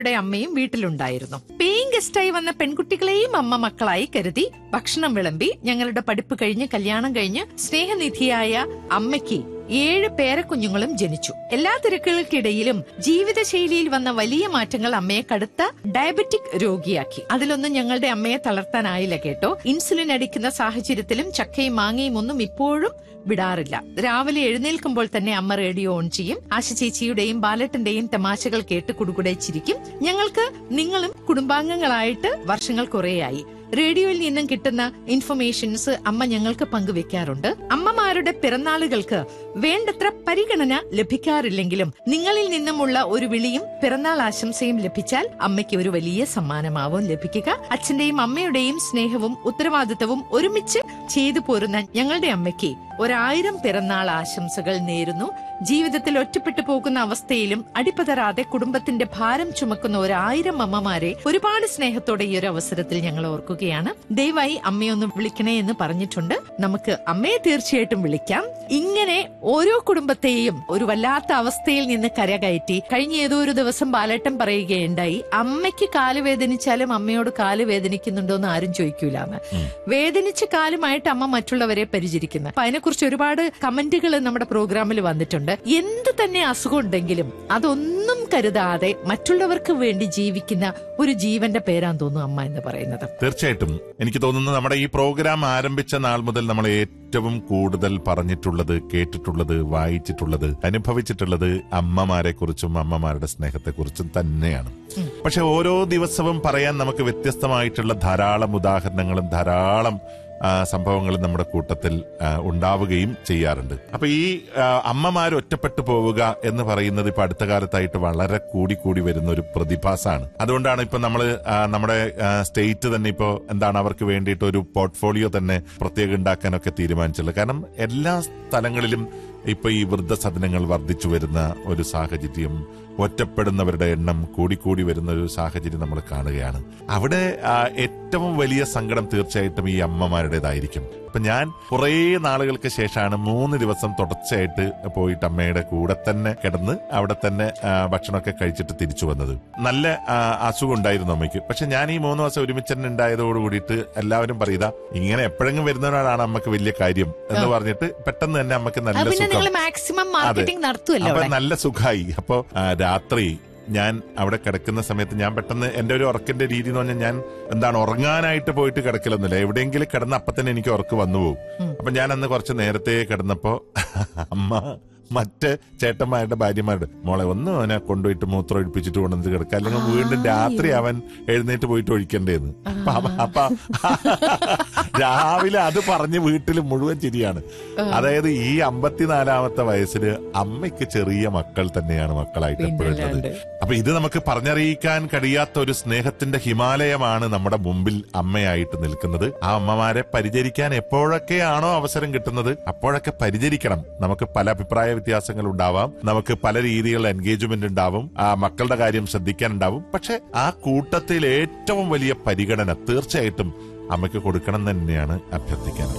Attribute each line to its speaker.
Speaker 1: യുടെ അമ്മയും വീട്ടിലുണ്ടായിരുന്നു പേയിങ് ഗസ്റ്റായി വന്ന പെൺകുട്ടികളെയും അമ്മ മക്കളായി കരുതി ഭക്ഷണം വിളമ്പി ഞങ്ങളുടെ പഠിപ്പ് കഴിഞ്ഞ് കല്യാണം കഴിഞ്ഞ് സ്നേഹനിധിയായ അമ്മയ്ക്ക് ഏഴ് പേരക്കുഞ്ഞുങ്ങളും ജനിച്ചു എല്ലാ തിരക്കുകൾക്കിടയിലും ജീവിതശൈലിയിൽ വന്ന വലിയ മാറ്റങ്ങൾ അമ്മയെ കടുത്ത ഡയബറ്റിക് രോഗിയാക്കി അതിലൊന്നും ഞങ്ങളുടെ അമ്മയെ തളർത്താനായില്ല കേട്ടോ ഇൻസുലിൻ അടിക്കുന്ന സാഹചര്യത്തിലും ചക്കയും മാങ്ങയും ഒന്നും ഇപ്പോഴും വിടാറില്ല രാവിലെ എഴുന്നേൽക്കുമ്പോൾ തന്നെ അമ്മ റേഡിയോ ഓൺ ചെയ്യും ആശ ചേച്ചിയുടെയും ബാലട്ടന്റെയും തമാശകൾ കേട്ട് കുടുകുടെ ചിരിക്കും ഞങ്ങൾക്ക് നിങ്ങളും കുടുംബാംഗങ്ങളായിട്ട് വർഷങ്ങൾ കുറേയായി റേഡിയോയിൽ നിന്നും കിട്ടുന്ന ഇൻഫർമേഷൻസ് അമ്മ ഞങ്ങൾക്ക് പങ്കുവെക്കാറുണ്ട് അമ്മമാരുടെ പിറന്നാളുകൾക്ക് വേണ്ടത്ര പരിഗണന ലഭിക്കാറില്ലെങ്കിലും നിങ്ങളിൽ നിന്നുമുള്ള ഒരു വിളിയും പിറന്നാൾ ആശംസയും ലഭിച്ചാൽ അമ്മയ്ക്ക് ഒരു വലിയ സമ്മാനമാവും ലഭിക്കുക അച്ഛന്റെയും അമ്മയുടെയും സ്നേഹവും ഉത്തരവാദിത്തവും ഒരുമിച്ച് ചെയ്തു പോരുന്ന ഞങ്ങളുടെ അമ്മയ്ക്ക് ഒരായിരം പിറന്നാൾ ആശംസകൾ നേരുന്നു ജീവിതത്തിൽ ഒറ്റപ്പെട്ടു പോകുന്ന അവസ്ഥയിലും അടിപതറാതെ കുടുംബത്തിന്റെ ഭാരം ചുമക്കുന്ന ഒരായിരം അമ്മമാരെ ഒരുപാട് സ്നേഹത്തോടെ ഈ ഒരു അവസരത്തിൽ ഞങ്ങൾ ഓർക്കുകയാണ് ദയവായി അമ്മയൊന്ന് വിളിക്കണേ എന്ന് പറഞ്ഞിട്ടുണ്ട് നമുക്ക് അമ്മയെ തീർച്ചയായിട്ടും വിളിക്കാം ഇങ്ങനെ ഓരോ കുടുംബത്തെയും ഒരു വല്ലാത്ത അവസ്ഥയിൽ നിന്ന് കരകയറ്റി കഴിഞ്ഞ ഏതോ ഒരു ദിവസം ബാലേട്ടൻ പറയുകയുണ്ടായി അമ്മയ്ക്ക് കാല് വേദനിച്ചാലും അമ്മയോട് കാല് വേദനിക്കുന്നുണ്ടോ എന്ന് ആരും ചോദിക്കൂലെന്ന് വേദനിച്ച കാലുമായിട്ട് അമ്മ മറ്റുള്ളവരെ പരിചരിക്കുന്നത് അപ്പൊ അതിനെക്കുറിച്ച് ഒരുപാട് കമന്റുകൾ നമ്മുടെ പ്രോഗ്രാമിൽ വന്നിട്ടുണ്ട് എന്ത് തന്നെ അസുഖം ഉണ്ടെങ്കിലും അതൊന്നും കരുതാതെ മറ്റുള്ളവർക്ക് വേണ്ടി ജീവിക്കുന്ന ഒരു ജീവന്റെ പേരാന്ന് തോന്നുന്നു അമ്മ എന്ന് പറയുന്നത്
Speaker 2: തീർച്ചയായിട്ടും എനിക്ക് തോന്നുന്നു നമ്മുടെ ഈ പ്രോഗ്രാം ആരംഭിച്ച നാൾ മുതൽ നമ്മൾ ഏറ്റവും കൂടുതൽ പറഞ്ഞിട്ടുള്ളത് കേട്ടിട്ടുള്ളത് വായിച്ചിട്ടുള്ളത് അനുഭവിച്ചിട്ടുള്ളത് അമ്മമാരെ കുറിച്ചും അമ്മമാരുടെ സ്നേഹത്തെ കുറിച്ചും തന്നെയാണ് പക്ഷെ ഓരോ ദിവസവും പറയാൻ നമുക്ക് വ്യത്യസ്തമായിട്ടുള്ള ധാരാളം ഉദാഹരണങ്ങളും ധാരാളം ആ, സംഭവങ്ങളും നമ്മുടെ കൂട്ടത്തിൽ ആ, ഉണ്ടാവുകയും ചെയ്യാറുണ്ട് അപ്പൊ ഈ ആ, അമ്മമാർ ഒറ്റപ്പെട്ടു പോവുക എന്ന് പറയുന്നത് ഇപ്പൊ അടുത്ത കാലത്തായിട്ട് വളരെ കൂടി കൂടി വരുന്ന ഒരു പ്രതിഭാസമാണ് അതുകൊണ്ടാണ് ഇപ്പൊ നമ്മൾ നമ്മുടെ സ്റ്റേറ്റ് തന്നെ ഇപ്പോ എന്താണ് അവർക്ക് വേണ്ടിയിട്ട് ഒരു പോർട്ട്ഫോളിയോ തന്നെ പ്രത്യേകം ഉണ്ടാക്കാനൊക്കെ തീരുമാനിച്ചുള്ളത് കാരണം എല്ലാ സ്ഥലങ്ങളിലും ഇപ്പൊ ഈ വൃദ്ധസദനങ്ങൾ വർദ്ധിച്ചു വരുന്ന ഒരു സാഹചര്യം ഒറ്റപ്പെടുന്നവരുടെ എണ്ണം കൂടിക്കൂടി വരുന്ന ഒരു സാഹചര്യം നമ്മൾ കാണുകയാണ് അവിടെ ആ, ഏറ്റവും വലിയ സങ്കടം തീർച്ചയായിട്ടും ഈ അമ്മമാരുടേതായിരിക്കും ഇപ്പൊ ഞാൻ കുറേ നാളുകൾക്ക് ശേഷമാണ് മൂന്ന് ദിവസം തുടർച്ചയായിട്ട് പോയിട്ട് അമ്മയുടെ കൂടെ തന്നെ കിടന്ന് അവിടെ തന്നെ ആ, ഭക്ഷണമൊക്കെ കഴിച്ചിട്ട് തിരിച്ചു വന്നത് നല്ല ആ, അസുഖം ഉണ്ടായിരുന്നു അമ്മയ്ക്ക് പക്ഷെ ഞാൻ ഈ മൂന്ന് ദിവസം ഒരുമിച്ച് തന്നെ ഉണ്ടായതോട് കൂടിയിട്ട് എല്ലാവരും പറയുക ഇങ്ങനെ എപ്പോഴെങ്കിലും വരുന്നവരാണ് അമ്മക്ക് വലിയ കാര്യം എന്ന് പറഞ്ഞിട്ട് പെട്ടെന്ന് തന്നെ അമ്മക്ക്
Speaker 1: അത്
Speaker 2: നല്ല
Speaker 1: പിന്നെ
Speaker 2: സുഖം
Speaker 1: നിങ്ങൾ മാക്സിമം മാർക്കറ്റിംഗ് നടത്തുമല്ലോ
Speaker 2: അപ്പൊ
Speaker 1: അവിടെ
Speaker 2: നല്ല സുഖമായി അപ്പൊ ആ, രാത്രി ഞാൻ അവിടെ കിടക്കുന്ന സമയത്ത് ഞാൻ പെട്ടെന്ന് എന്റെ ഒരു ഉറക്കിന്റെ രീതി എന്ന് പറഞ്ഞാൽ ഞാൻ എന്താണ് ഉറങ്ങാനായിട്ട് പോയിട്ട് കിടക്കലൊന്നുമില്ല എവിടെയെങ്കിലും കിടന്ന അപ്പൊ തന്നെ എനിക്ക് ഉറക്ക് വന്നു പോകും അപ്പൊ ഞാൻ അന്ന് കുറച്ച് നേരത്തെ കിടന്നപ്പോ അമ്മ മറ്റ് ചേട്ടന്മാരുടെ ഭാര്യമാരുടെ മോളെ ഒന്ന് അവനെ കൊണ്ടുപോയിട്ട് മൂത്രം ഒഴിപ്പിച്ചിട്ട് കൊണ്ടുവന്ന് കിടക്കുക അല്ലെങ്കിൽ വീണ്ടും രാത്രി അവൻ എഴുന്നേറ്റ് പോയിട്ട് ഒഴിക്കണ്ടേന്ന് അപ്പൊ അവ- അപ്പൊ രാവിലെ അത് പറഞ്ഞ് വീട്ടിൽ മുഴുവൻ ചിരിയാണ് അതായത് ഈ അമ്പത്തിനാലാമത്തെ വയസ്സിൽ അമ്മയ്ക്ക് ചെറിയ മക്കൾ തന്നെയാണ് മക്കളായിട്ട് എപ്പോഴുള്ളത്
Speaker 1: പിന്നല്ലാണ്ട്.
Speaker 2: അപ്പൊ ഇത് നമുക്ക് പറഞ്ഞറിയിക്കാൻ കഴിയാത്ത ഒരു സ്നേഹത്തിന്റെ ഹിമാലയമാണ് നമ്മുടെ മുമ്പിൽ അമ്മയായിട്ട് നിൽക്കുന്നത് ആ അമ്മമാരെ പരിചരിക്കാൻ എപ്പോഴൊക്കെയാണോ അവസരം കിട്ടുന്നത് അപ്പോഴൊക്കെ പരിചരിക്കണം നമുക്ക് പല അഭിപ്രായ വ്യത്യാസങ്ങൾ ഉണ്ടാവാം നമുക്ക് പല രീതിയിലുള്ള എൻഗേജ്മെന്റ് ഉണ്ടാവും ആ മക്കളുടെ കാര്യം ശ്രദ്ധിക്കാനുണ്ടാവും പക്ഷെ ആ കൂട്ടത്തിൽ ഏറ്റവും വലിയ പരിഗണന തീർച്ചയായിട്ടും അമ്മയ്ക്ക് കൊടുക്കണം എന്ന് തന്നെയാണ് അഭ്യർത്ഥിക്കാനുള്ളത്